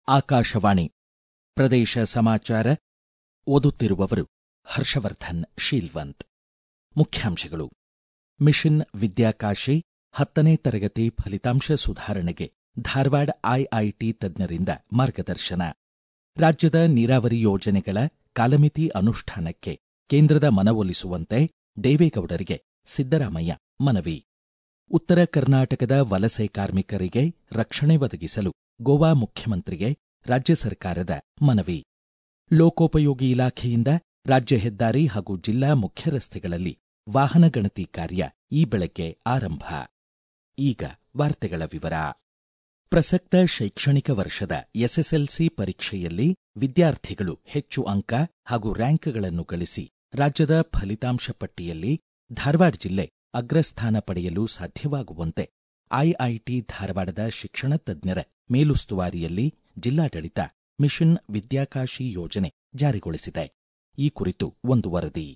ಆಕಾಶವಾಣಿ ಪ್ರದೇಶ ಸಮಾಚಾರ ಓದುತ್ತಿರುವವರು ಹರ್ಷವರ್ಧನ್ ಶೀಲ್ವಂತ್ ಮುಖ್ಯಾಂಶಗಳು ಮಿಷನ್ ವಿದ್ಯಾಕಾಶಿ ಹತ್ತನೇ ತರಗತಿ ಫಲಿತಾಂಶ ಸುಧಾರಣೆಗೆ ಧಾರವಾಡ ಐಐಟಿ ತಜ್ಞರಿಂದ ಮಾರ್ಗದರ್ಶನ ರಾಜ್ಯದ ನೀರಾವರಿ ಯೋಜನೆಗಳ ಕಾಲಮಿತಿ ಅನುಷ್ಠಾನಕ್ಕೆ ಕೇಂದ್ರದ ಮನವೊಲಿಸುವಂತೆ ದೇವೇಗೌಡರಿಗೆ ಸಿದ್ದರಾಮಯ್ಯ ಮನವಿ ಉತ್ತರ ಕರ್ನಾಟಕದ ವಲಸೆ ಕಾರ್ಮಿಕರಿಗೆ ರಕ್ಷಣೆ ಒದಗಿಸಲು ಗೋವಾ ಮುಖ್ಯಮಂತ್ರಿಗೆ ರಾಜ್ಯ ಸರ್ಕಾರದ ಮನವಿ ಲೋಕೋಪಯೋಗಿ ಇಲಾಖೆಯಿಂದ ರಾಜ್ಯ ಹೆದ್ದಾರಿ ಹಾಗೂ ಜಿಲ್ಲಾ ಮುಖ್ಯ ರಸ್ತೆಗಳಲ್ಲಿ ವಾಹನ ಗಣತಿ ಕಾರ್ಯ ಈ ಬೆಳಗ್ಗೆ ಆರಂಭ ಈಗ ವಾರ್ತೆಗಳ ವಿವರ ಪ್ರಸಕ್ತ ಶೈಕ್ಷಣಿಕ ವರ್ಷದ ಎಸ್ಎಸ್ಎಲ್ಸಿ ಪರೀಕ್ಷೆಯಲ್ಲಿ ವಿದ್ಯಾರ್ಥಿಗಳು ಹೆಚ್ಚು ಅಂಕ ಹಾಗೂ ರ್ಯಾಂಕ್ಗಳನ್ನು ಗಳಿಸಿ ರಾಜ್ಯದ ಫಲಿತಾಂಶ ಪಟ್ಟಿಯಲ್ಲಿ ಧಾರವಾಡ ಜಿಲ್ಲೆ ಅಗ್ರಸ್ಥಾನ ಪಡೆಯಲು ಸಾಧ್ಯವಾಗುವಂತೆ ಐಐಟಿ ಧಾರವಾಡದ ಶಿಕ್ಷಣ ತಜ್ಞರ ಮೇಲುಸ್ತುವಾರಿಯಲ್ಲಿ ಜಿಲ್ಲಾಡಳಿತ ಮಿಷನ್ ವಿದ್ಯಾಕಾಶಿ ಯೋಜನೆ ಜಾರಿಗೊಳಿಸಿದೆ ಈ ಕುರಿತು ಒಂದು ವರದಿ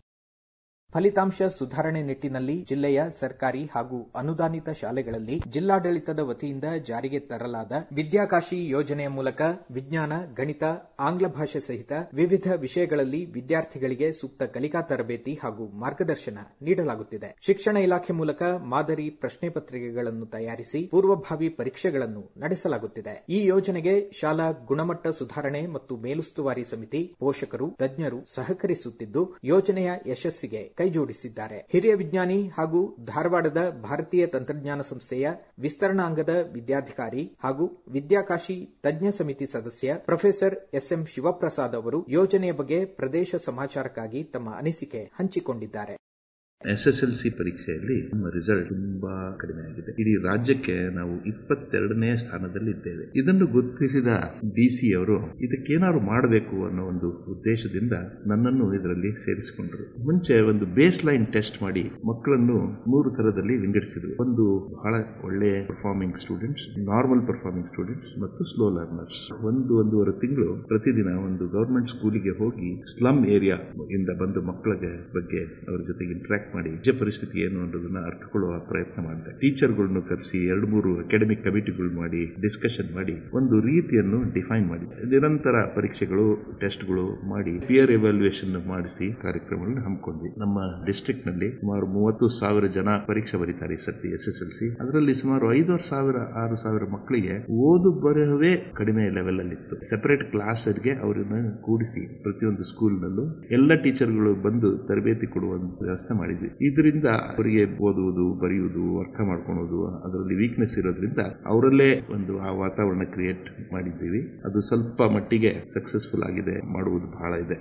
ಫಲಿತಾಂಶ ಸುಧಾರಣೆ ನಿಟ್ಟಿನಲ್ಲಿ ಜಿಲ್ಲೆಯ ಸರ್ಕಾರಿ ಹಾಗೂ ಅನುದಾನಿತ ಶಾಲೆಗಳಲ್ಲಿ ಜಿಲ್ಲಾಡಳಿತದ ವತಿಯಿಂದ ಜಾರಿಗೆ ತರಲಾದ ವಿದ್ಯಾಕಾಶಿ ಯೋಜನೆಯ ಮೂಲಕ ವಿಜ್ಞಾನ ಗಣಿತ ಆಂಗ್ಲ ಭಾಷೆ ಸಹಿತ ವಿವಿಧ ವಿಷಯಗಳಲ್ಲಿ ವಿದ್ಯಾರ್ಥಿಗಳಿಗೆ ಸೂಕ್ತ ಕಲಿಕಾ ತರಬೇತಿ ಹಾಗೂ ಮಾರ್ಗದರ್ಶನ ನೀಡಲಾಗುತ್ತಿದೆ ಶಿಕ್ಷಣ ಇಲಾಖೆ ಮೂಲಕ ಮಾದರಿ ಪ್ರಶ್ನೆ ಪತ್ರಿಕೆಗಳನ್ನು ತಯಾರಿಸಿ ಪೂರ್ವಭಾವಿ ಪರೀಕ್ಷೆಗಳನ್ನು ನಡೆಸಲಾಗುತ್ತಿದೆ ಈ ಯೋಜನೆಗೆ ಶಾಲಾ ಗುಣಮಟ್ಟ ಸುಧಾರಣೆ ಮತ್ತು ಮೇಲುಸ್ತುವಾರಿ ಸಮಿತಿ ಪೋಷಕರು ತಜ್ಞರು ಸಹಕರಿಸುತ್ತಿದ್ದು ಯೋಜನೆಯ ಯಶಸ್ಸಿಗೆ ಕೈಜೋಡಿಸಿದ್ದಾರೆ ಹಿರಿಯ ವಿಜ್ಞಾನಿ ಹಾಗೂ ಧಾರವಾಡದ ಭಾರತೀಯ ತಂತ್ರಜ್ಞಾನ ಸಂಸ್ಥೆಯ ವಿಸ್ತರಣಾಂಗದ ವಿದ್ಯಾಧಿಕಾರಿ ಹಾಗೂ ವಿದ್ಯಾಕಾಶಿ ತಜ್ಞ ಸಮಿತಿ ಸದಸ್ಯ ಪ್ರೊಫೆಸರ್ ಎಸ್ಎಂ ಶಿವಪ್ರಸಾದ್ ಅವರು ಯೋಜನೆಯ ಬಗ್ಗೆ ಪ್ರದೇಶ ಸಮಾಚಾರಕ್ಕಾಗಿ ತಮ್ಮ ಅನಿಸಿಕೆ ಹಂಚಿಕೊಂಡಿದ್ದಾರೆ ಎಸ್ಎಸ್ಎಲ್ಸಿ ಪರೀಕ್ಷೆಯಲ್ಲಿ ನಮ್ಮ ರಿಸಲ್ಟ್ ತುಂಬಾ ಕಡಿಮೆ ಆಗಿದೆ ಇಡೀ ರಾಜ್ಯಕ್ಕೆ ನಾವು ಇಪ್ಪತ್ತೆರಡನೇ ಸ್ಥಾನದಲ್ಲಿ ಇದ್ದೇವೆ ಇದನ್ನು ಗುರುತಿಸಿದ ಡಿಸಿ ಅವರು ಇದಕ್ಕೇನಾದ್ರು ಮಾಡಬೇಕು ಅನ್ನೋ ಒಂದು ಉದ್ದೇಶದಿಂದ ನನ್ನನ್ನು ಇದರಲ್ಲಿ ಸೇರಿಸಿಕೊಂಡರು ಮುಂಚೆ ಒಂದು ಬೇಸ್ ಲೈನ್ ಟೆಸ್ಟ್ ಮಾಡಿ ಮಕ್ಕಳನ್ನು ಮೂರು ತರದಲ್ಲಿ ವಿಂಗಡಿಸಿದ್ರು ಒಂದು ಬಹಳ ಒಳ್ಳೆ performing students normal performing students ಮತ್ತು ಸ್ಲೋ ಲರ್ನರ್ಸ್ ಒಂದು ಒಂದೂವರೆ ತಿಂಗಳು ಪ್ರತಿದಿನ ಒಂದು ಗವರ್ಮೆಂಟ್ ಸ್ಕೂಲಿಗೆ ಹೋಗಿ ಸ್ಲಮ್ ಏರಿಯಾ ಇಂದ ಬಂದು ಮಕ್ಕಳ ಬಗ್ಗೆ ಅವರ ಜೊತೆಗೆ ಇಂಟ್ರಾಕ್ಟ್ ಮಾಡಿ ನಿಜ ಪರಿಸ್ಥಿತಿ ಏನು ಅನ್ನೋದನ್ನ ಅರ್ಥಕೊಳ್ಳುವ ಪ್ರಯತ್ನ ಮಾಡಿದೆ ಟೀಚರ್ಗಳನ್ನು ಕರೆಸಿ ಎರಡು ಮೂರು ಅಕಾಡೆಮಿಕ್ ಕಮಿಟಿಗಳು ಮಾಡಿ ಡಿಸ್ಕಷನ್ ಮಾಡಿ ಒಂದು ರೀತಿಯನ್ನು ಡಿಫೈನ್ ಮಾಡಿ ನಿರಂತರ ಪರೀಕ್ಷೆಗಳು ಟೆಸ್ಟ್ಗಳು ಮಾಡಿ ಪಿಯರ್ ಎವ್ಯಾಲ್ಯೂಯೇಷನ್ ಮಾಡಿಸಿ ಕಾರ್ಯಕ್ರಮಗಳನ್ನು ಹಮ್ಮಿಕೊಂಡ್ವಿ ನಮ್ಮ ಡಿಸ್ಟ್ರಿಕ್ಟ್ ನಲ್ಲಿ ಸುಮಾರು ಮೂವತ್ತು ಸಾವಿರ ಜನ ಪರೀಕ್ಷೆ ಬರೀತಾರೆ ಈ ಸರ್ತಿ ಎಸ್ ಎಸ್ ಎಲ್ ಸಿ ಅದರಲ್ಲಿ ಸುಮಾರು ಐದಾರು ಸಾವಿರ ಆರು ಸಾವಿರ ಮಕ್ಕಳಿಗೆ ಓದು ಬರಹವೇ ಕಡಿಮೆ ಲೆವೆಲ್ ಅಲ್ಲಿ ಇತ್ತು ಸೆಪರೇಟ್ ಕ್ಲಾಸ್ ಗೆ ಅವರನ್ನ ಕೂಡಿಸಿ ಪ್ರತಿಯೊಂದು ಸ್ಕೂಲ್ ನಲ್ಲೂ ಎಲ್ಲ ಟೀಚರ್ಗಳು ಬಂದು ತರಬೇತಿ ಕೊಡುವ ವ್ಯವಸ್ಥೆ ಮಾಡಿದ್ವಿ ಇದರಿಂದ ಅವರಿಗೆ ಓದುವುದು ಬರೆಯುವುದು ಅರ್ಥ ಮಾಡ್ಕೊಳ್ಳೋದು ಅದರಲ್ಲಿ ವೀಕ್ನೆಸ್ ಇರೋದ್ರಿಂದ ಅವರಲ್ಲೇ ಒಂದು ಆ ವಾತಾವರಣ ಕ್ರಿಯೇಟ್ ಮಾಡಿದ್ದೀವಿ ಅದು ಸ್ವಲ್ಪ ಮಟ್ಟಿಗೆ ಸಕ್ಸಸ್ಫುಲ್ ಆಗಿದೆ ಮಾಡುವುದು ಬಹಳ ಇದೆ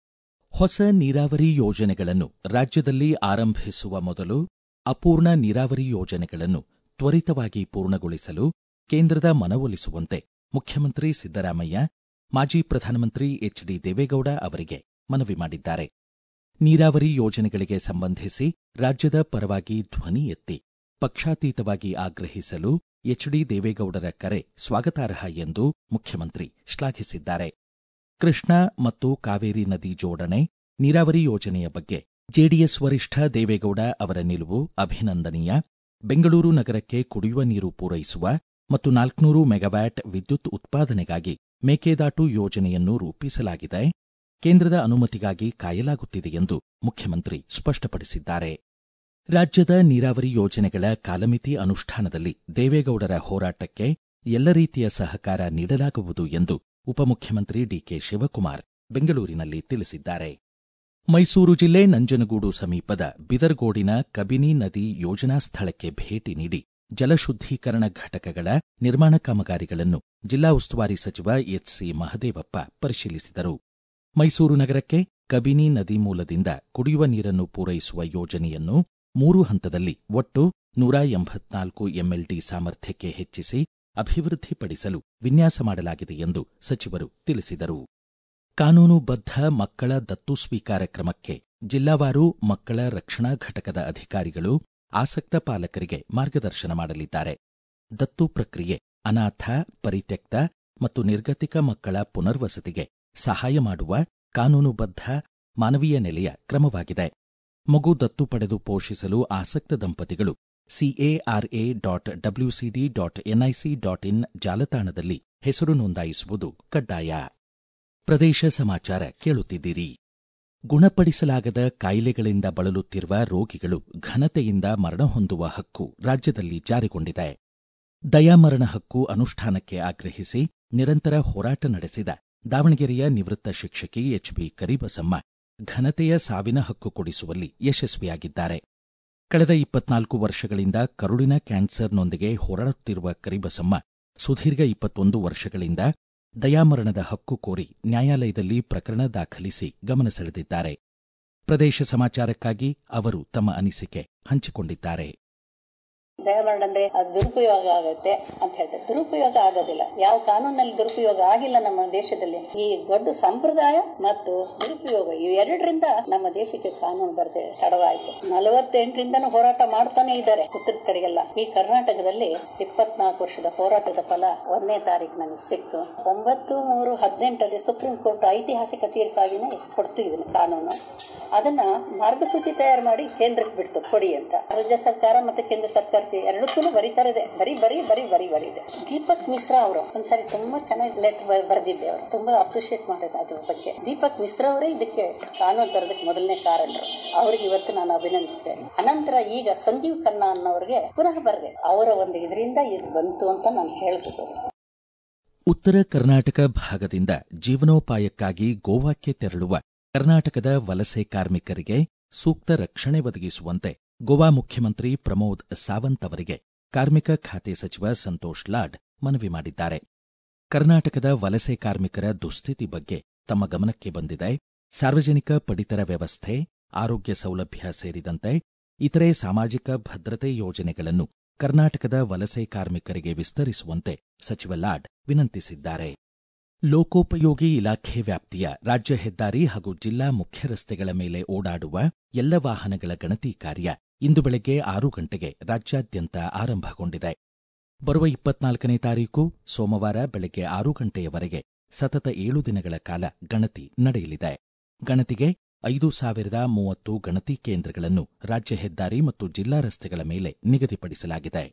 ಹೊಸ ನೀರಾವರಿ ಯೋಜನೆಗಳನ್ನು ರಾಜ್ಯದಲ್ಲಿ ಆರಂಭಿಸುವ ಮೊದಲು ಅಪೂರ್ಣ ನೀರಾವರಿ ಯೋಜನೆಗಳನ್ನು ತ್ವರಿತವಾಗಿ ಪೂರ್ಣಗೊಳಿಸಲು ಕೇಂದ್ರದ ಮನವೊಲಿಸುವಂತೆ ಮುಖ್ಯಮಂತ್ರಿ ಸಿದ್ದರಾಮಯ್ಯ ಮಾಜಿ ಪ್ರಧಾನಮಂತ್ರಿ ಎಚ್ ಡಿ ದೇವೇಗೌಡ ಅವರಿಗೆ ಮನವಿ ಮಾಡಿದ್ದಾರೆ ನೀರಾವರಿ ಯೋಜನೆಗಳಿಗೆ ಸಂಬಂಧಿಸಿ ರಾಜ್ಯದ ಪರವಾಗಿ ಧ್ವನಿ ಎತ್ತಿ ಪಕ್ಷಾತೀತವಾಗಿ ಆಗ್ರಹಿಸಲು ಎಚ್ ಡಿ ದೇವೇಗೌಡರ ಕರೆ ಸ್ವಾಗತಾರ್ಹ ಎಂದು ಮುಖ್ಯಮಂತ್ರಿ ಶ್ಲಾಘಿಸಿದ್ದಾರೆ ಕೃಷ್ಣಾ ಮತ್ತು ಕಾವೇರಿ ನದಿ ಜೋಡಣೆ ನೀರಾವರಿ ಯೋಜನೆಯ ಬಗ್ಗೆ ಜೆಡಿಎಸ್ ವರಿಷ್ಠ ದೇವೇಗೌಡ ಅವರ ನಿಲುವು ಅಭಿನಂದನೀಯ ಬೆಂಗಳೂರು ನಗರಕ್ಕೆ ಕುಡಿಯುವ ನೀರು ಪೂರೈಸುವ ಮತ್ತು ನಾಲ್ಕುನೂರು ಮೆಗಾವ್ಯಾಟ್ ವಿದ್ಯುತ್ ಉತ್ಪಾದನೆಗಾಗಿ ಮೇಕೆದಾಟು ಯೋಜನೆಯನ್ನು ರೂಪಿಸಲಾಗಿದೆ ಕೇಂದ್ರದ ಅನುಮತಿಗಾಗಿ ಕಾಯಲಾಗುತ್ತಿದೆ ಎಂದು ಮುಖ್ಯಮಂತ್ರಿ ಸ್ಪಷ್ಟಪಡಿಸಿದ್ದಾರೆ ರಾಜ್ಯದ ನೀರಾವರಿ ಯೋಜನೆಗಳ ಕಾಲಮಿತಿ ಅನುಷ್ಠಾನದಲ್ಲಿ ದೇವೇಗೌಡರ ಹೋರಾಟಕ್ಕೆ ಎಲ್ಲ ರೀತಿಯ ಸಹಕಾರ ನೀಡಲಾಗುವುದು ಎಂದು ಉಪಮುಖ್ಯಮಂತ್ರಿ ಡಿಕೆ ಶಿವಕುಮಾರ್ ಬೆಂಗಳೂರಿನಲ್ಲಿ ತಿಳಿಸಿದ್ದಾರೆ ಮೈಸೂರು ಜಿಲ್ಲೆ ನಂಜನಗೂಡು ಸಮೀಪದ ಬಿದರ್ಗೋಡಿನ ಕಬಿನಿ ನದಿ ಯೋಜನಾ ಸ್ಥಳಕ್ಕೆ ಭೇಟಿ ನೀಡಿ ಜಲಶುದ್ದೀಕರಣ ಘಟಕಗಳ ನಿರ್ಮಾಣ ಕಾಮಗಾರಿಗಳನ್ನು ಜಿಲ್ಲಾ ಉಸ್ತುವಾರಿ ಸಚಿವ ಎಚ್ಸಿ ಮಹದೇವಪ್ಪ ಪರಿಶೀಲಿಸಿದರು ಮೈಸೂರು ನಗರಕ್ಕೆ ಕಬಿನಿ ನದಿ ಮೂಲದಿಂದ ಕುಡಿಯುವ ನೀರನ್ನು ಪೂರೈಸುವ ಯೋಜನೆಯನ್ನು ಮೂರು ಹಂತದಲ್ಲಿ ಒಟ್ಟು ನೂರ ಎಂಬತ್ನಾಲ್ಕು ಎಂಎಲ್ಡಿ ಸಾಮರ್ಥ್ಯಕ್ಕೆ ಹೆಚ್ಚಿಸಿ ಅಭಿವೃದ್ಧಿಪಡಿಸಲು ವಿನ್ಯಾಸ ಮಾಡಲಾಗಿದೆ ಎಂದು ಸಚಿವರು ತಿಳಿಸಿದರು ಕಾನೂನುಬದ್ಧ ಮಕ್ಕಳ ದತ್ತು ಸ್ವೀಕಾರ ಕ್ರಮಕ್ಕೆ ಜಿಲ್ಲಾವಾರು ಮಕ್ಕಳ ರಕ್ಷಣಾ ಘಟಕದ ಅಧಿಕಾರಿಗಳು ಆಸಕ್ತ ಪಾಲಕರಿಗೆ ಮಾರ್ಗದರ್ಶನ ಮಾಡಲಿದ್ದಾರೆ ದತ್ತು ಪ್ರಕ್ರಿಯೆ ಅನಾಥ ಪರಿತ್ಯಕ್ತ ಮತ್ತು ನಿರ್ಗತಿಕ ಮಕ್ಕಳ ಪುನರ್ವಸತಿಗೆ ಸಹಾಯ ಮಾಡುವ ಕಾನೂನುಬದ್ಧ ಮಾನವೀಯ ನೆಲೆಯ ಕ್ರಮವಾಗಿದೆ ಮಗು ದತ್ತು ಪಡೆದು ಪೋಷಿಸಲು ಆಸಕ್ತ ದಂಪತಿಗಳು CARA dot WCD dot NIC dot in ಜಾಲತಾಣದಲ್ಲಿ ಹೆಸರು ನೋಂದಾಯಿಸುವುದು ಕಡ್ಡಾಯ ಪ್ರದೇಶ ಸಮಾಚಾರ ಕೇಳುತ್ತಿದ್ದೀರಿ ಗುಣಪಡಿಸಲಾಗದ ಕಾಯಿಲೆಗಳಿಂದ ಬಳಲುತ್ತಿರುವ ರೋಗಿಗಳು ಘನತೆಯಿಂದ ಮರಣ ಹೊಂದುವ ಹಕ್ಕು ರಾಜ್ಯದಲ್ಲಿ ಜಾರಿಗೊಂಡಿದೆ ದಯಾಮರಣ ಹಕ್ಕು ಅನುಷ್ಠಾನಕ್ಕೆ ಆಗ್ರಹಿಸಿ ನಿರಂತರ ಹೋರಾಟ ನಡೆಸಿದ ದಾವಣಗೆರೆಯ ನಿವೃತ್ತ ಶಿಕ್ಷಕಿ ಎಚ್ಬಿ ಕರಿಬಸಮ್ಮ ಘನತೆಯ ಸಾವಿನ ಹಕ್ಕು ಕೊಡಿಸುವಲ್ಲಿ ಯಶಸ್ವಿಯಾಗಿದ್ದಾರೆ ಕಳೆದ ಇಪ್ಪತ್ನಾಲ್ಕು ವರ್ಷಗಳಿಂದ ಕರುಳಿನ ಕ್ಯಾನ್ಸರ್ನೊಂದಿಗೆ ಹೋರಾಡುತ್ತಿರುವ ಕರಿಬಸಮ್ಮ ಸುದೀರ್ಘ ಇಪ್ಪತ್ತೊಂದು ವರ್ಷಗಳಿಂದ ದಯಾಮರಣದ ಹಕ್ಕು ಕೋರಿ ನ್ಯಾಯಾಲಯದಲ್ಲಿ ಪ್ರಕರಣ ದಾಖಲಿಸಿ ಗಮನ ಸೆಳೆದಿದ್ದಾರೆ ಪ್ರದೇಶ ಸಮಾಚಾರಕ್ಕಾಗಿ ಅವರು ತಮ್ಮ ಅನಿಸಿಕೆ ಹಂಚಿಕೊಂಡಿದ್ದಾರೆ ದಯಾಮರಣ ಅಂದ್ರೆ ಅದು ದುರುಪಯೋಗ ಆಗುತ್ತೆ ಅಂತ ಹೇಳ್ತಾರೆ ದುರುಪಯೋಗ ಆಗೋದಿಲ್ಲ ಯಾವ ಕಾನೂನಲ್ಲಿ ದುರುಪಯೋಗ ಆಗಿಲ್ಲ ನಮ್ಮ ದೇಶದಲ್ಲಿ ಈ ದೊಡ್ಡ ಸಂಪ್ರದಾಯ ಮತ್ತು ದುರುಪಯೋಗ ಇವೆರಡರಿಂದ ನಮ್ಮ ದೇಶಕ್ಕೆ ಕಾನೂನು ಬರದೆ ತಡವಾಯ್ತು ನಲವತ್ತೆಂಟರಿಂದನೂ ಹೋರಾಟ ಮಾಡ್ತಾನೆ ಇದ್ದಾರೆ ಉತ್ತರದ ಕಡೆಗೆಲ್ಲ ಈ ಕರ್ನಾಟಕದಲ್ಲಿ ಇಪ್ಪತ್ನಾಲ್ಕು ವರ್ಷದ ಹೋರಾಟದ ಫಲ ಒಂದನೇ ತಾರೀಕು ನನಗೆ ಸಿಕ್ತು ಒಂಬತ್ತು ಮೂರು ಹದಿನೆಂಟರಲ್ಲಿ ಸುಪ್ರೀಂ ಕೋರ್ಟ್ ಐತಿಹಾಸಿಕ ತೀರ್ಪಾಗಿನೇ ಕೊಡ್ತು ಇದನ್ನ ಕಾನೂನು ಅದನ್ನ ಮಾರ್ಗಸೂಚಿ ತಯಾರು ಮಾಡಿ ಕೇಂದ್ರಕ್ಕೆ ಬಿಡ್ತು ಕೊಡಿ ಅಂತ ರಾಜ್ಯ ಸರ್ಕಾರ ಮತ್ತೆ ಕೇಂದ್ರ ಸರ್ಕಾರಕ್ಕೆ ಎರಡಕ್ಕೂ ಬರೀತಾರೆ ಇದೆ ಬರೀ ಬರೀ ಬರೀ ಬರೀ ಬರೀದೆ ದೀಪಕ್ ಮಿಶ್ರಾ ಅವರು ಒಂದ್ಸರಿ ತುಂಬಾ ಚೆನ್ನಾಗಿ ಲೆಟರ್ ಬರೆದಿದ್ದೆ ಅವರು ತುಂಬಾ ಅಪ್ರಿಶಿಯೇಟ್ ಮಾಡಿದೆ ಅದ್ರ ಬಗ್ಗೆ ದೀಪಕ್ ಮಿಶ್ರಾ ಅವರೇ ಇದಕ್ಕೆ ಕಾನೂನು ತರೋದಕ್ಕೆ ಮೊದಲನೇ ಕಾರಣರು ಅವ್ರಿಗೆ ಇವತ್ತು ನಾನು ಅಭಿನಂದಿಸ್ತೇನೆ ಅನಂತರ ಈಗ ಸಂಜೀವ್ ಖನ್ನಾ ಅನ್ನೋರಿಗೆ ಪುನಃ ಬರದೆ ಅವರ ಒಂದು ಇದರಿಂದ ಇದು ಬಂತು ಅಂತ ನಾನು ಹೇಳ್ಬೋದು ಉತ್ತರ ಕರ್ನಾಟಕ ಭಾಗದಿಂದ ಜೀವನೋಪಾಯಕ್ಕಾಗಿ ಗೋವಾಕ್ಕೆ ತೆರಳುವ ಕರ್ನಾಟಕದ ವಲಸೆ ಕಾರ್ಮಿಕರಿಗೆ ಸೂಕ್ತ ರಕ್ಷಣೆ ಒದಗಿಸುವಂತೆ ಗೋವಾ ಮುಖ್ಯಮಂತ್ರಿ ಪ್ರಮೋದ್ ಸಾವಂತ್ ಅವರಿಗೆ ಕಾರ್ಮಿಕ ಖಾತೆ ಸಚಿವ ಸಂತೋಷ್ ಲಾಡ್ ಮನವಿ ಮಾಡಿದ್ದಾರೆ ಕರ್ನಾಟಕದ ವಲಸೆ ಕಾರ್ಮಿಕರ ದುಸ್ಥಿತಿ ಬಗ್ಗೆ ತಮ್ಮ ಗಮನಕ್ಕೆ ಬಂದಿದೆ ಸಾರ್ವಜನಿಕ ಪಡಿತರ ವ್ಯವಸ್ಥೆ ಆರೋಗ್ಯ ಸೌಲಭ್ಯ ಸೇರಿದಂತೆ ಇತರೆ ಸಾಮಾಜಿಕ ಭದ್ರತೆ ಯೋಜನೆಗಳನ್ನು ಕರ್ನಾಟಕದ ವಲಸೆ ಕಾರ್ಮಿಕರಿಗೆ ವಿಸ್ತರಿಸುವಂತೆ ಸಚಿವ ಲಾಡ್ ವಿನಂತಿಸಿದ್ದಾರೆ ಲೋಕೋಪಯೋಗಿ ಇಲಾಖೆ ವ್ಯಾಪ್ತಿಯ ರಾಜ್ಯ ಹೆದ್ದಾರಿ ಹಾಗೂ ಜಿಲ್ಲಾ ಮುಖ್ಯ ರಸ್ತೆಗಳ ಮೇಲೆ ಓಡಾಡುವ ಎಲ್ಲ ವಾಹನಗಳ ಗಣತಿ ಕಾರ್ಯ ಇಂದು ಬೆಳಗ್ಗೆ ಆರು ಗಂಟೆಗೆ ರಾಜ್ಯಾದ್ಯಂತ ಆರಂಭಗೊಂಡಿದೆ ಬರುವ ಇಪ್ಪತ್ನಾಲ್ಕನೇ ತಾರೀಕು ಸೋಮವಾರ ಬೆಳಗ್ಗೆ ಆರು ಗಂಟೆಯವರೆಗೆ ಸತತ ಏಳು ದಿನಗಳ ಕಾಲ ಗಣತಿ ನಡೆಯಲಿದೆ ಗಣತಿಗೆ ಐದು ಸಾವಿರದ ಮೂವತ್ತು ಗಣತಿ ಕೇಂದ್ರಗಳನ್ನು ರಾಜ್ಯ ಹೆದ್ದಾರಿ ಮತ್ತು ಜಿಲ್ಲಾ ರಸ್ತೆಗಳ ಮೇಲೆ ನಿಗದಿಪಡಿಸಲಾಗಿದೆ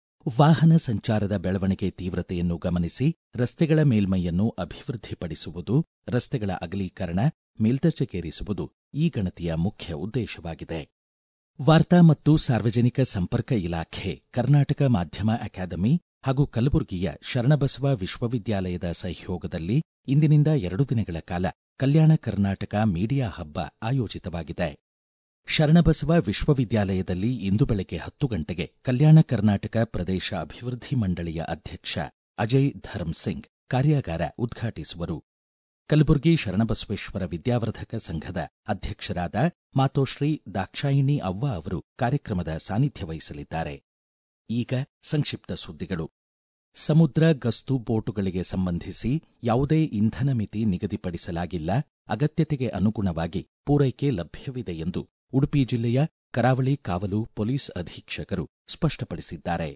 ವಾಹನ ಸಂಚಾರದ ಬೆಳವಣಿಗೆ ತೀವ್ರತೆಯನ್ನು ಗಮನಿಸಿ ರಸ್ತೆಗಳ ಮೇಲ್ಮೈಯನ್ನು ಅಭಿವೃದ್ಧಿಪಡಿಸುವುದು ರಸ್ತೆಗಳ ಅಗಲೀಕರಣ ಮೇಲ್ದರ್ಜೆಗೇರಿಸುವುದು ಈ ಗಣತಿಯ ಮುಖ್ಯ ಉದ್ದೇಶವಾಗಿದೆ ವಾರ್ತಾ ಮತ್ತು ಸಾರ್ವಜನಿಕ ಸಂಪರ್ಕ ಇಲಾಖೆ ಕರ್ನಾಟಕ ಮಾಧ್ಯಮ ಅಕಾಡೆಮಿ ಹಾಗೂ ಕಲಬುರಗಿಯ ಶರಣಬಸವ ವಿಶ್ವವಿದ್ಯಾಲಯದ ಸಹಯೋಗದಲ್ಲಿ ಇಂದಿನಿಂದ ಎರಡು ದಿನಗಳ ಕಾಲ ಕಲ್ಯಾಣ ಕರ್ನಾಟಕ ಮೀಡಿಯಾ ಹಬ್ಬ ಆಯೋಜಿತವಾಗಿದೆ ಶರಣಬಸವ ವಿಶ್ವವಿದ್ಯಾಲಯದಲ್ಲಿ ಇಂದು ಬೆಳಗ್ಗೆ ಹತ್ತು ಗಂಟೆಗೆ ಕಲ್ಯಾಣ ಕರ್ನಾಟಕ ಪ್ರದೇಶ ಅಭಿವೃದ್ಧಿ ಮಂಡಳಿಯ ಅಧ್ಯಕ್ಷ ಅಜಯ್ ಧರ್ಮ್ ಸಿಂಗ್ ಕಾರ್ಯಾಗಾರ ಉದ್ಘಾಟಿಸುವರು ಕಲಬುರಗಿ ಶರಣಬಸವೇಶ್ವರ ವಿದ್ಯಾವರ್ಧಕ ಸಂಘದ ಅಧ್ಯಕ್ಷರಾದ ಮಾತೋಶ್ರೀ ದಾಕ್ಷಾಯಿಣಿ ಅವ್ವ ಅವರು ಕಾರ್ಯಕ್ರಮದ ಸಾನ್ನಿಧ್ಯ ವಹಿಸಲಿದ್ದಾರೆ ಈಗ ಸಂಕ್ಷಿಪ್ತ ಸುದ್ದಿಗಳು ಸಮುದ್ರ ಗಸ್ತು ಬೋಟುಗಳಿಗೆ ಸಂಬಂಧಿಸಿ ಯಾವುದೇ ಇಂಧನ ಮಿತಿ ನಿಗದಿಪಡಿಸಲಾಗಿಲ್ಲ ಅಗತ್ಯತೆಗೆ ಅನುಗುಣವಾಗಿ ಪೂರೈಕೆ ಲಭ್ಯವಿದೆ ಎಂದು ಉಡುಪಿ ಜಿಲ್ಲೆಯ ಕರಾವಳಿ ಕಾವಲು ಪೊಲೀಸ್ ಅಧೀಕ್ಷಕರು ಸ್ಪಷ್ಟಪಡಿಸಿದ್ದಾರೆ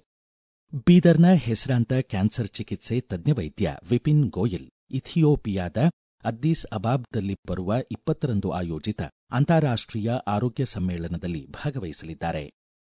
ಬೀದರ್ನ ಹೆಸರಾಂತ ಕ್ಯಾನ್ಸರ್ ಚಿಕಿತ್ಸೆ ತಜ್ಞ ವೈದ್ಯ ವಿಪಿನ್ ಗೋಯಲ್ ಇಥಿಯೋಪಿಯಾದ ಅದ್ದೀಸ್ ಅಬಾಬ್ದಲ್ಲಿ ಬರುವ ಇಪ್ಪತ್ತರಂದು ಆಯೋಜಿತ ಅಂತಾರಾಷ್ಟ್ರೀಯ ಆರೋಗ್ಯ ಸಮ್ಮೇಳನದಲ್ಲಿ ಭಾಗವಹಿಸಲಿದ್ದಾರೆ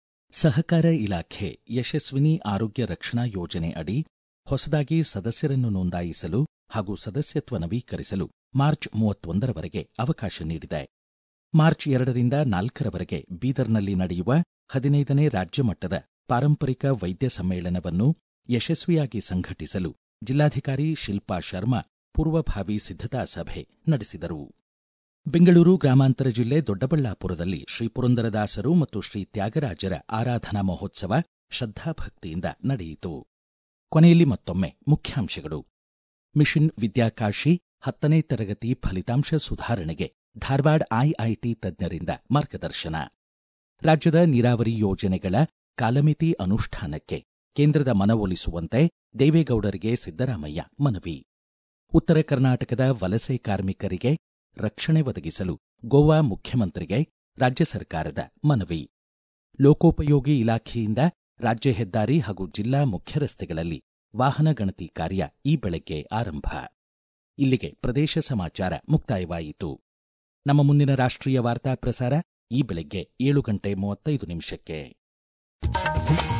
ಸಹಕಾರ ಇಲಾಖೆ ಯಶಸ್ವಿನಿ ಆರೋಗ್ಯ ರಕ್ಷಣಾ ಯೋಜನೆ ಅಡಿ ಹೊಸದಾಗಿ ಸದಸ್ಯರನ್ನು ನೋಂದಾಯಿಸಲು ಹಾಗೂ ಸದಸ್ಯತ್ವ ನವೀಕರಿಸಲು ಮಾರ್ಚ್ ಮೂವತ್ತೊಂದರವರೆಗೆ ಅವಕಾಶ ನೀಡಿದೆ ಮಾರ್ಚ್ ಎರಡರಿಂದ ನಾಲ್ಕರವರೆಗೆ ಬೀದರ್ನಲ್ಲಿ ನಡೆಯುವ ಹದಿನೈದನೇ ರಾಜ್ಯ ಮಟ್ಟದ ಪಾರಂಪರಿಕ ವೈದ್ಯ ಸಮ್ಮೇಳನವನ್ನು ಯಶಸ್ವಿಯಾಗಿ ಸಂಘಟಿಸಲು ಜಿಲ್ಲಾಧಿಕಾರಿ ಶಿಲ್ಪಾ ಶರ್ಮಾ ಪೂರ್ವಭಾವಿ ಸಿದ್ಧತಾ ಸಭೆ ನಡೆಸಿದರು ಬೆಂಗಳೂರು ಗ್ರಾಮಾಂತರ ಜಿಲ್ಲೆ ದೊಡ್ಡಬಳ್ಳಾಪುರದಲ್ಲಿ ಶ್ರೀ ಪುರಂದರದಾಸರು ಮತ್ತು ಶ್ರೀ ತ್ಯಾಗರಾಜರ ಆರಾಧನಾ ಮಹೋತ್ಸವ ಶ್ರದ್ಧಾಭಕ್ತಿಯಿಂದ ನಡೆಯಿತು ಕೊನೆಯಲ್ಲಿ ಮತ್ತೊಮ್ಮೆ ಮುಖ್ಯಾಂಶಗಳು ಮಿಷನ್ ವಿದ್ಯಾಕಾಶಿ ಹತ್ತನೇ ತರಗತಿ ಫಲಿತಾಂಶ ಸುಧಾರಣೆಗೆ ಧಾರವಾಡ ಐಐಟಿ ತಜ್ಞರಿಂದ ಮಾರ್ಗದರ್ಶನ ರಾಜ್ಯದ ನೀರಾವರಿ ಯೋಜನೆಗಳ ಕಾಲಮಿತಿ ಅನುಷ್ಠಾನಕ್ಕೆ ಕೇಂದ್ರದ ಮನವೊಲಿಸುವಂತೆ ದೇವೇಗೌಡರಿಗೆ ಸಿದ್ದರಾಮಯ್ಯ ಮನವಿ ಉತ್ತರ ಕರ್ನಾಟಕದ ವಲಸೆ ಕಾರ್ಮಿಕರಿಗೆ ರಕ್ಷಣೆ ಒದಗಿಸಲು ಗೋವಾ ಮುಖ್ಯಮಂತ್ರಿಗೆ ರಾಜ್ಯ ಸರ್ಕಾರದ ಮನವಿ ಲೋಕೋಪಯೋಗಿ ಇಲಾಖೆಯಿಂದ ರಾಜ್ಯ ಹೆದ್ದಾರಿ ಹಾಗೂ ಜಿಲ್ಲಾ ಮುಖ್ಯ ರಸ್ತೆಗಳಲ್ಲಿ ವಾಹನ ಗಣತಿ ಕಾರ್ಯ ಈ ಬೆಳಗ್ಗೆ ಆರಂಭ ಇಲ್ಲಿಗೆ ಪ್ರದೇಶ ಸಮಾಚಾರ ಮುಕ್ತಾಯವಾಯಿತು ನಮ್ಮ ಮುಂದಿನ ರಾಷ್ಟ್ರೀಯ ವಾರ್ತಾ ಪ್ರಸಾರ ಈ ಬೆಳಗ್ಗೆ ಏಳು ಗಂಟೆ ಮೂವತ್ತೈದು ನಿಮಿಷಕ್ಕೆ